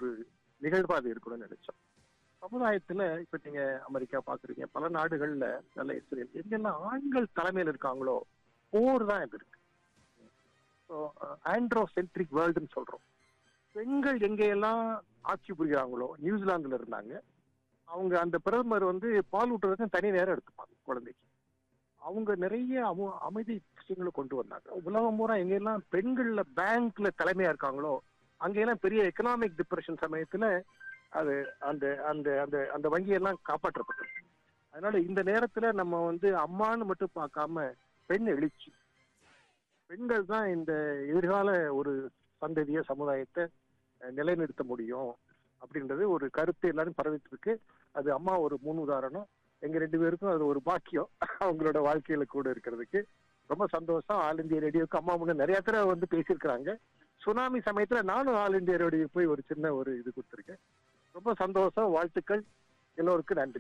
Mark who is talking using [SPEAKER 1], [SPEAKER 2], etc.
[SPEAKER 1] ஒரு நிகழ்வா அது இருக்கணும்னு நினைச்சோம் சமுதாயத்துல இப்ப நீங்க அமெரிக்கா பாக்குறீங்க பல நாடுகள்ல நல்ல இஸ்ரேல் எங்கெல்லாம் ஆண்கள் தலைமையில் இருக்காங்களோ போர் தான் இது இருக்கு ஆண்ட்ரோசென்ட்ரிக் வேர்ல்டுன்னு சொல்றோம் பெண்கள் எங்கெல்லாம் ஆட்சி புரிகிறாங்களோ நியூசிலாந்துல இருந்தாங்க அவங்க அந்த பிரதமர் வந்து பால் ஊட்டுறதுக்கு தனி நேரம் எடுத்துப்பாங்க குழந்தைக்கு அவங்க நிறைய அமு- அமைதி விஷயங்களை கொண்டு வந்தாங்க உலகம் பூரா எங்கெல்லாம் பெண்கள்ல பேங்க்ல தலைமையா இருக்காங்களோ அங்கெல்லாம் பெரிய எக்கனாமிக் டிப்ரெஷன் சமயத்துல அது அந்த அந்த அந்த அந்த வங்கியெல்லாம் காப்பாற்றப்பட்டது அதனால இந்த நேரத்துல நம்ம வந்து அம்மான்னு மட்டும் பார்க்காம பெண் எழுச்சி பெண்கள் தான் இந்த எதிர்கால ஒரு சந்ததிய சமுதாயத்தை அஹ், நிலைநிறுத்த முடியும் அப்படின்றது ஒரு கருத்து எல்லாரும் பரவிட்டு இருக்கு அது அம்மா ஒரு முன் உதாரணம் எங்க ரெண்டு பேருக்கும் அது ஒரு பாக்கியம் அவங்களோட வாழ்க்கையில கூட இருக்கிறதுக்கு ரொம்ப சந்தோஷம் ஆல் இந்தியா ரேடியோக்கு அம்மா முன்ன நிறைய தடவை வந்து பேசியிருக்கிறாங்க சுனாமி சமயத்துல நானும் ஆல் இந்தியா ரேடியோ போய் ஒரு சின்ன ஒரு இது கொடுத்துருக்கேன் ரொம்ப சந்தோஷம் வாழ்த்துக்கள் எல்லோருக்கும் நன்றி